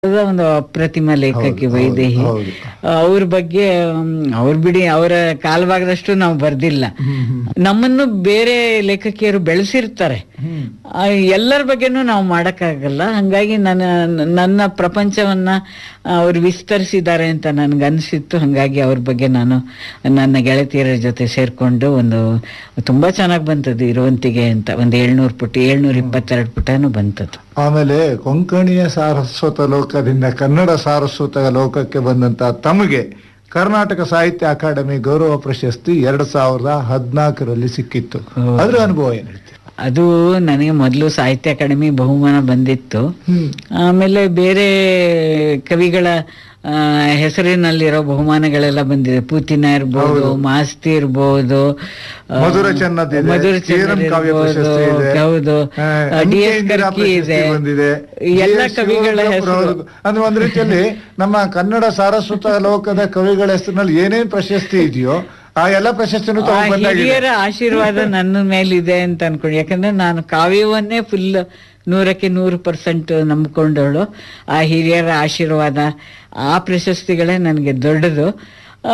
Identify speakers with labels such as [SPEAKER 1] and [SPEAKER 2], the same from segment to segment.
[SPEAKER 1] ಅದ ಒಂದು ಅಪ್ರತಿಮ ಲೇಖಕಿ
[SPEAKER 2] ಹೌದು,
[SPEAKER 1] ವೈದೇಹಿ
[SPEAKER 2] ಹೌದು.
[SPEAKER 1] ಅವ್ರ ಬಗ್ಗೆ ಅವ್ರ ಬಿಡಿ ಅವರ ಕಾಲಭಾಗದಷ್ಟು ನಾವು ಬರ್ದಿಲ್ಲ ನಮ್ಮನ್ನು ಬೇರೆ ಲೇಖಕಿಯರು ಬೆಳೆಸಿರ್ತಾರೆ ಆ, ಎಲ್ಲರ ಬಗ್ಗೆನೂ ನಾವು ಮಾಡಕ್ಕಾಗಲ್ಲ ಹಂಗಾಗಿ ನನ್ನ ನನ್ನ ಪ್ರಪಂಚವನ್ನ ಅವ್ರು ವಿಸ್ತರಿಸಿದ್ದಾರೆ ಅಂತ ನನ್ಗೆ ಅನ್ಸಿತ್ತು ಹಂಗಾಗಿ ಅವ್ರ ಬಗ್ಗೆ ನಾನು ನನ್ನ ಗೆಳತಿಯರ ಜೊತೆ ಸೇರ್ಕೊಂಡು ಒಂದು ತುಂಬಾ ಚೆನ್ನಾಗಿ ಬಂತದ್ದು ಇರುವಂತಿಗೆ ಅಂತ ಒಂದು ಏಳ್ನೂರು ಪುಟ ಏಳ್ನೂರ ಇಪ್ಪತ್ತೆರಡು ಪುಟನೂ ಬಂತದ್ದು
[SPEAKER 2] ಆಮೇಲೆ ಕೊಂಕಣಿಯ ಸಾರಸ್ವತ ಲೋಕದಿಂದ ಕನ್ನಡ ಸಾರಸ್ವತ ಲೋಕಕ್ಕೆ ಬಂದಂತ ತಮಗೆ ಕರ್ನಾಟಕ ಸಾಹಿತ್ಯ ಅಕಾಡೆಮಿ ಗೌರವ ಪ್ರಶಸ್ತಿ ಎರಡ್ ಸಾವಿರದ ಹದಿನಾಲ್ಕರಲ್ಲಿ ಸಿಕ್ಕಿತ್ತು
[SPEAKER 1] ಹೌದು.
[SPEAKER 2] ಅದ್ರ ಅನುಭವ ಏನ್ ಹೇಳ್ತೀರಿ
[SPEAKER 1] ಅದು ನನಗೆ ಮೊದಲು ಸಾಹಿತ್ಯ ಅಕಾಡೆಮಿ ಬಹುಮಾನ ಬಂದಿತ್ತು
[SPEAKER 2] ಹ್ಮ್
[SPEAKER 1] ಆಮೇಲೆ ಬೇರೆ ಕವಿಗಳ ಆ, ಹೆಸರಿನಲ್ಲಿರೋ ಬಹುಮಾನಗಳೆಲ್ಲ ಬಂದಿದೆ ಪೂತಿನ ಇರ್ಬೋದು ಮಾಸ್ತಿ ಇರ್ಬೋದು ಆ,
[SPEAKER 2] ಮಧುರ ಚೆನ್ನದಿದೆ,
[SPEAKER 1] ಮಧುರ
[SPEAKER 2] ಚೇರಂ
[SPEAKER 1] ಚೆನ್ನದ್
[SPEAKER 2] ಕಾವ್ಯ
[SPEAKER 1] ಇರ್ಬೋದು,
[SPEAKER 2] ಪ್ರಶಸ್ತಿ ಇದೆ.
[SPEAKER 1] ಹೌದು
[SPEAKER 2] ಆ,
[SPEAKER 1] D
[SPEAKER 2] M K
[SPEAKER 1] S
[SPEAKER 2] Indira
[SPEAKER 1] Karki
[SPEAKER 2] ಪ್ರಶಸ್ತಿ
[SPEAKER 1] ಇದೆ
[SPEAKER 2] ಬಂದಿದೆ
[SPEAKER 1] ಎಲ್ಲ
[SPEAKER 2] ಡಿ ಎಸ್
[SPEAKER 1] ಕವಿಗಳ ಹೆಸರು
[SPEAKER 2] ಶಿವರುದ್ರಪ್ಪನವರದ್ದು. ಅಂದ್ರೆ ಒಂದ್ ರೀತಿಯಲ್ಲಿ ನಮ್ಮ ಕನ್ನಡ ಸಾರಸ್ವತ ಲೋಕದ ಕವಿಗಳ ಹೆಸರಿನಲ್ಲಿ ಏನೇನ್ ಪ್ರಶಸ್ತಿ ಇದೆಯೋ ಆ ಎಲ್ಲ ಪ್ರಶಸ್ತಿನೂ
[SPEAKER 1] ಆ
[SPEAKER 2] ತಗೊಂಡ್ ಬಂದಾಗಿದೆ
[SPEAKER 1] ಹಿರಿಯರ ಆಶೀರ್ವಾದ ನನ್ನ ಮೇಲಿದೆ ಅಂತ ಅನ್ಕೊಂಡು ಯಾಕಂದ್ರೆ ನಾನು ಕಾವ್ಯವನ್ನೇ ಫುಲ್ ನೂರಕ್ಕೆ ನೂರು ಪರ್ಸೆಂಟ್ ನಂಬ್ಕೊಂಡವಳು ಆ ಹಿರಿಯರ ಆಶೀರ್ವಾದ ಆ ಪ್ರಶಸ್ತಿಗಳೇ ನನಗೆ ದೊಡ್ಡದು ಆ,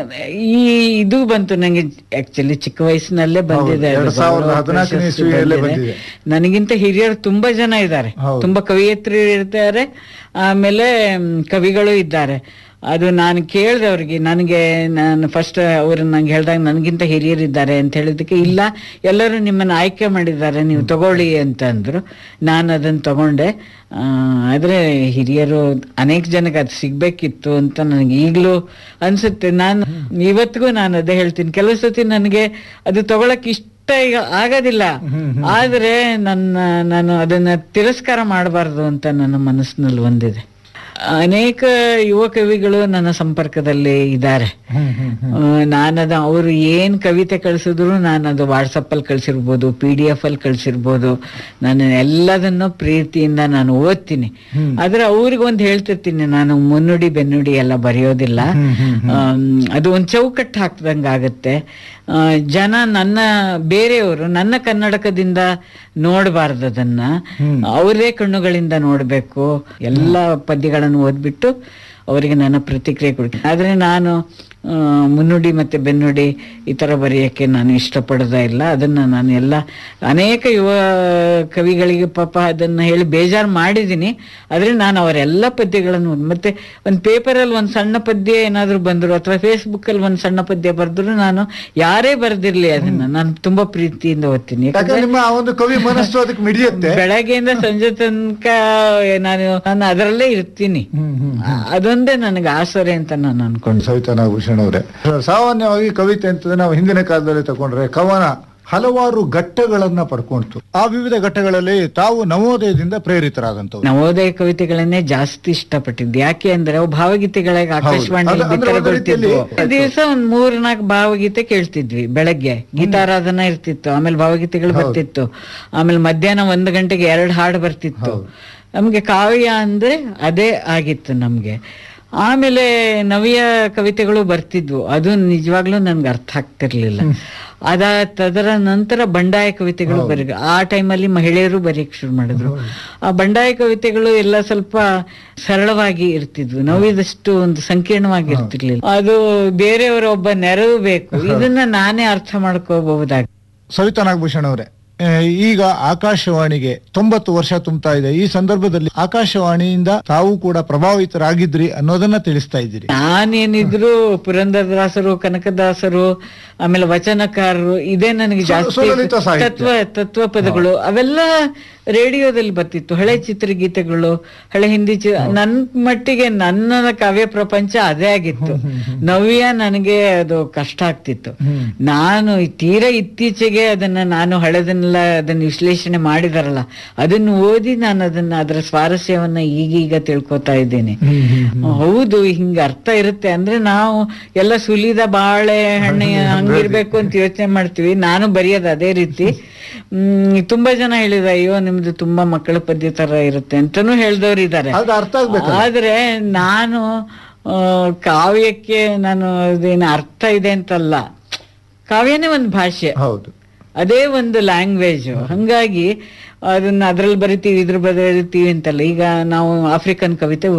[SPEAKER 1] ಈ ಇದು ಬಂತು ನನಗೆ ಆಕ್ಚುಲಿ ಚಿಕ್ಕ ವಯಸ್ಸಿನಲ್ಲೇ ಬಂದಿದೆ ಅದು
[SPEAKER 2] ಎರಡ್ ಸಾವಿರದ
[SPEAKER 1] ಗೌರವ
[SPEAKER 2] ಹದಿನಾಲ್ಕನೇ
[SPEAKER 1] ಪ್ರಶಸ್ತಿ
[SPEAKER 2] ಇಸ್ವಿಯಲ್ಲೇ
[SPEAKER 1] ಬಂದಿದೆ.
[SPEAKER 2] ಬಂದಿದೆ.
[SPEAKER 1] ನನಗಿಂತ ಹಿರಿಯರು ತುಂಬಾ ಜನ ಇದ್ದಾರೆ
[SPEAKER 2] ಹೌದು.
[SPEAKER 1] ತುಂಬಾ ಕವಿಯತ್ರಿ ಇರ್ತಾರೆ ಆಮೇಲೆ ಮ್, ಕವಿಗಳು ಇದ್ದಾರೆ ಅದು ನಾನು ಕೇಳ್ದೆ ಅವ್ರಿಗೆ ನನಗೆ ನಾನು ಫಸ್ಟ್ ಅವರು ನಂಗೆ ಹೇಳ್ದಾಗ ನನಗಿಂತ ಹಿರಿಯರಿದ್ದಾರೆ ಅಂತ ಹೇಳಿದಕ್ಕೆ ಇಲ್ಲ ಎಲ್ಲರೂ ನಿಮ್ಮನ್ನು ಆಯ್ಕೆ ಮಾಡಿದ್ದಾರೆ ನೀವು ತಗೊಳ್ಳಿ ಅಂತ ಅಂದ್ರು ನಾನು ಅದನ್ನು ತಗೊಂಡೆ ಆ, ಆದ್ರೆ ಹಿರಿಯರು ಅನೇಕ ಜನಕ್ಕೆ ಅದು ಸಿಗ್ಬೇಕಿತ್ತು ಅಂತ ನನಗೆ ಈಗಲೂ ಅನ್ಸುತ್ತೆ ನಾನು ಇವತ್ತಿಗೂ ನಾನು ಅದೇ ಹೇಳ್ತೀನಿ ಕೆಲವು ಸತಿ ನನಗೆ ಅದು ತಗೊಳಕ್ ಇಷ್ಟ ಈಗ ಆಗೋದಿಲ್ಲ ಆದ್ರೆ ನನ್ನ ನಾನು ಅದನ್ನ ತಿರಸ್ಕಾರ ಮಾಡಬಾರ್ದು ಅಂತ ನನ್ನ ಮನಸ್ಸಿನಲ್ಲಿ ಒಂದಿದೆ ಅನೇಕ ಯುವ ಕವಿಗಳು ನನ್ನ ಸಂಪರ್ಕದಲ್ಲಿ ಇದ್ದಾರೆ
[SPEAKER 2] ಹ್ಮ್ ಹ್ಮ್ ಹ್ಮ್.
[SPEAKER 1] ನಾನದ ಅವರು ಏನ್ ಕವಿತೆ ಕಳಿಸಿದ್ರು ನಾನು ಅದು ವಾಟ್ಸಪ್ ಅಲ್ಲಿ ಕಳ್ಸಿರ್ಬೋದು ಪಿ ಡಿ ಎಫ್ ಅಲ್ಲಿ ಕಳ್ಸಿರ್ಬೋದು ನಾನು ಎಲ್ಲದನ್ನು ಪ್ರೀತಿಯಿಂದ ನಾನು ಓದ್ತೀನಿ ಆದ್ರೆ ಅವ್ರಿಗೆ ಒಂದು ಹೇಳ್ತಿರ್ತೀನಿ ನಾನು ಮುನ್ನುಡಿ ಬೆನ್ನುಡಿ ಎಲ್ಲ ಬರೆಯೋದಿಲ್ಲ ಆಮ್, ಅದು ಒಂದು ಚೌಕಟ್ಟು ಹಾಕ್ದಂಗೆ ಆಗುತ್ತೆ ಆ, ಜನ ನನ್ನ ಬೇರೆಯವರು ನನ್ನ ಕನ್ನಡಕದಿಂದ ನೋಡಬಾರ್ದು ಅದನ್ನ ಅವರೇ ಕಣ್ಣುಗಳಿಂದ ನೋಡಬೇಕು ಎಲ್ಲ ಪದ್ಯಗಳನ್ನು ಓದ್ಬಿಟ್ಟು ಅವರಿಗೆ ನನ್ನ ಪ್ರತಿಕ್ರಿಯೆ ಕೊಡ್ತೀನಿ ಆದ್ರೆ ನಾನು ಆ, ಮುನ್ನುಡಿ ಮತ್ತೆ ಬೆನ್ನುಡಿ ಈ ತರ ಬರೆಯಕ್ಕೆ ನಾನು ಇಷ್ಟಪಡೋದೇ ಇಲ್ಲ ಅದನ್ನ ನಾನು ಎಲ್ಲ ಅನೇಕ ಯುವ ಕವಿಗಳಿಗೆ ಪಾಪ ಅದನ್ನ ಹೇಳಿ ಬೇಜಾರು ಮಾಡಿದ್ದೀನಿ ಆದ್ರೆ ನಾನು ಅವರೆಲ್ಲ ಪದ್ಯಗಳನ್ನು ಓದ್- ಮತ್ತೆ ಒಂದು ಪೇಪರಲ್ಲಿ ಒಂದು ಸಣ್ಣ ಪದ್ಯ ಏನಾದ್ರು ಬಂದ್ರು ಅಥವಾ ಫೇಸ್ಬುಕ್ ಅಲ್ಲಿ ಒಂದು ಸಣ್ಣ ಪದ್ಯ ಬರೆದ್ರು ನಾನು ಯಾರೇ ಬರ್ದಿರ್ಲಿ ಅದನ್ನ ನಾನು ತುಂಬಾ ಪ್ರೀತಿಯಿಂದ ಓದ್ತೀನಿ ಯಾಕಂದ್ರೆ
[SPEAKER 2] ಯಾಕಂದ್ರೆ ನಿಮ್ಮ ಆ ಒಂದು ಕವಿ ಮನಸ್ಸು ಅದಕ್ಕೆ ಮಿಡಿಯುತ್ತೆ
[SPEAKER 1] ಬೆಳಗ್ಗೆಯಿಂದ ಸಂಜೆ ತನಕ ನಾನು ನಾನು ಅದರಲ್ಲೇ ಇರ್ತೀನಿ ಅದೊಂದೇ ನನಗೆ ಆಸರೆ ಅಂತ ನಾನು ಅನ್ಕೊಂಡು
[SPEAKER 2] ಸವಿತಾ ನಾಗಭೂಷಣ್ ಅವರೇ ಸಾಮಾನ್ಯವಾಗಿ ಕವಿತೆ ಅಂತಂದ್ರೆ ನಾವು ಹಿಂದಿನ ಕಾಲದಲ್ಲಿ ತಗೊಂಡ್ರೆ ಕವನ ಹಲವಾರು ಘಟ್ಟಗಳನ್ನ ಪಡ್ಕೊಂತು ಆ ವಿವಿಧ ಘಟ್ಟಗಳಲ್ಲಿ ತಾವು ನವೋದಯದಿಂದ ಪ್ರೇರಿತರಾದಂತವ್ರು
[SPEAKER 1] ನವೋದಯ ಕವಿತೆಗಳನ್ನೇ ಜಾಸ್ತಿ ಇಷ್ಟಪಟ್ಟಿದ್ದು ಯಾಕೆ ಅಂದ್ರೆ ಅವು ಭಾವಗೀತೆಗಳಿಗೆ ಆಕಾಶವಾಣಿ
[SPEAKER 2] ಅದು- ಅಂದ್ರೆ ಒಂದು
[SPEAKER 1] ಬರ್ತಿದ್ವು
[SPEAKER 2] ರೀತಿಯಲ್ಲಿ-
[SPEAKER 1] ದಿವಸ ಒಂದ್ ಮೂರ್ ನಾಲ್ಕು ಭಾವಗೀತೆ ಕೇಳ್ತಿದ್ವಿ ಬೆಳಗ್ಗೆ ಗೀತಾರಾಧನ ಇರ್ತಿತ್ತು ಆಮೇಲೆ ಭಾವಗೀತೆಗಳು ಬರ್ತಿತ್ತು ಆಮೇಲೆ ಮಧ್ಯಾಹ್ನ ಒಂದು ಗಂಟೆಗೆ ಎರಡು ಹಾಡು ಬರ್ತಿತ್ತು ನಮ್ಗೆ ಕಾವ್ಯ ಅಂದ್ರೆ ಅದೇ ಆಗಿತ್ತು ನಮ್ಗೆ ಆಮೇಲೆ ನವ್ಯ ಕವಿತೆಗಳು ಬರ್ತಿದ್ವು ಅದು ನಿಜವಾಗ್ಲೂ ನನ್ಗೆ ಅರ್ಥ ಆಗ್ತಿರ್ಲಿಲ್ಲ ಅದ ತದರ ನಂತರ ಬಂಡಾಯ ಕವಿತೆಗಳು ಬರೀ ಆ ಟೈಮಲ್ಲಿ ಮಹಿಳೆಯರು ಬರೆಯಕ್ ಶುರು ಮಾಡಿದ್ರು ಆ ಬಂಡಾಯ ಕವಿತೆಗಳು ಎಲ್ಲ ಸ್ವಲ್ಪ ಸರಳವಾಗಿ ಇರ್ತಿದ್ವು ನೋವಿದಷ್ಟು ಒಂದು ಸಂಕೀರ್ಣವಾಗಿ ಇರ್ತಿರ್ಲಿಲ್ಲ ಅದು ಬೇರೆಯವರ ಒಬ್ಬ ನೆರವು ಬೇಕು ಇದನ್ನ ನಾನೇ ಅರ್ಥ ಮಾಡ್ಕೋಬಹುದಾಗಿ
[SPEAKER 2] ಸವಿತಾ ನಾಗಭೂಷಣ್ ಅವರೇ ಆ, ಈಗ ಆಕಾಶವಾಣಿಗೆ ತೊಂಬತ್ತು ವರ್ಷ ತುಂಬ್ತಾ ಇದೆ ಈ ಸಂದರ್ಭದಲ್ಲಿ ಆಕಾಶವಾಣಿಯಿಂದ ತಾವು ಕೂಡ ಪ್ರಭಾವಿತರಾಗಿದ್ರಿ ಅನ್ನೋದನ್ನ ತಿಳಿಸ್ತಾ ಇದ್ದೀರಿ
[SPEAKER 1] ನಾನೇನಿದ್ರು ಪುರಂದರದಾಸರು ಕನಕದಾಸರು ಆಮೇಲೆ ವಚನಕಾರರು ಇದೇ ನನಗೆ ಜಾಸ್ತಿ
[SPEAKER 2] ಸುಲಲಿತ ಸಾಹಿತ್ಯ.
[SPEAKER 1] ತತ್ವ ತತ್ವ ಪದಗಳು ಅವೆಲ್ಲ ರೇಡಿಯೋದಲ್ಲಿ ಬರ್ತಿತ್ತು ಹಳೆ ಚಿತ್ರಗೀತೆಗಳು ಹಳೆ ಹಿಂದಿ ಚಿ ನನ್ ಮಟ್ಟಿಗೆ ನನ್ನ ಕಾವ್ಯ ಪ್ರಪಂಚ ಅದೇ ಆಗಿತ್ತು ನವ್ಯ ನನಗೆ ಅದು ಕಷ್ಟ ಆಗ್ತಿತ್ತು ನಾನು ಈ ತೀರಾ ಇತ್ತೀಚೆಗೆ ಅದನ್ನ ನಾನು ಹಳೆದನ್ನೆಲ್ಲ ಅದನ್ನ ವಿಶ್ಲೇಷಣೆ ಮಾಡಿದಾರಲ್ಲ ಅದನ್ನು ಓದಿ ನಾನು ಅದನ್ನ ಅದರ ಸ್ವಾರಸ್ಯವನ್ನ ಈಗೀಗ ತಿಳ್ಕೊತಾ ಇದ್ದೇನೆ ಹೌದು ಹಿಂಗ ಅರ್ಥ ಇರುತ್ತೆ ಅಂದ್ರೆ ನಾವು ಎಲ್ಲ ಸುಲಿದ ಬಾಳೆ ಹಣ್ಣೆ ಹಂಗಿರ್ಬೇಕು ಅಂತ ಯೋಚನೆ ಮಾಡ್ತೀವಿ ನಾನು ಬರೆಯೋದು ಅದೇ ರೀತಿ ಹ್ಮ್ ತುಂಬಾ ಜನ ಹೇಳಿದ ಅಯ್ಯೋ ನಿಮ್ದು ತುಂಬಾ ಮಕ್ಕಳ ಪದ್ಯ ತರ ಇರುತ್ತೆ ಅಂತಾನೂ ಹೇಳ್ದವ್ರು ಇದ್ದಾರೆ
[SPEAKER 2] ಅದು ಅರ್ಥ ಆಗ್ಬೇಕು
[SPEAKER 1] ಆದ್ರೆ ನಾನು ಆ, ಕಾವ್ಯಕ್ಕೆ ನಾನು ಅದೇನು ಅರ್ಥ ಇದೆ ಅಂತಲ್ಲ ಕಾವ್ಯನೇ ಒಂದು ಭಾಷೆ
[SPEAKER 2] ಹೌದು
[SPEAKER 1] ಅದೇ ಒಂದು ಲ್ಯಾಂಗ್ವೇಜ್ ಹಂಗಾಗಿ ಅದನ್ನ ಅದ್ರಲ್ಲಿ ಬರಿತೀವಿ ಇದ್ರ ಬರೀತೀವಿ ಅಂತಲ್ಲ ಈಗ ನಾವು ಆಫ್ರಿಕನ್ ಕವಿತೆ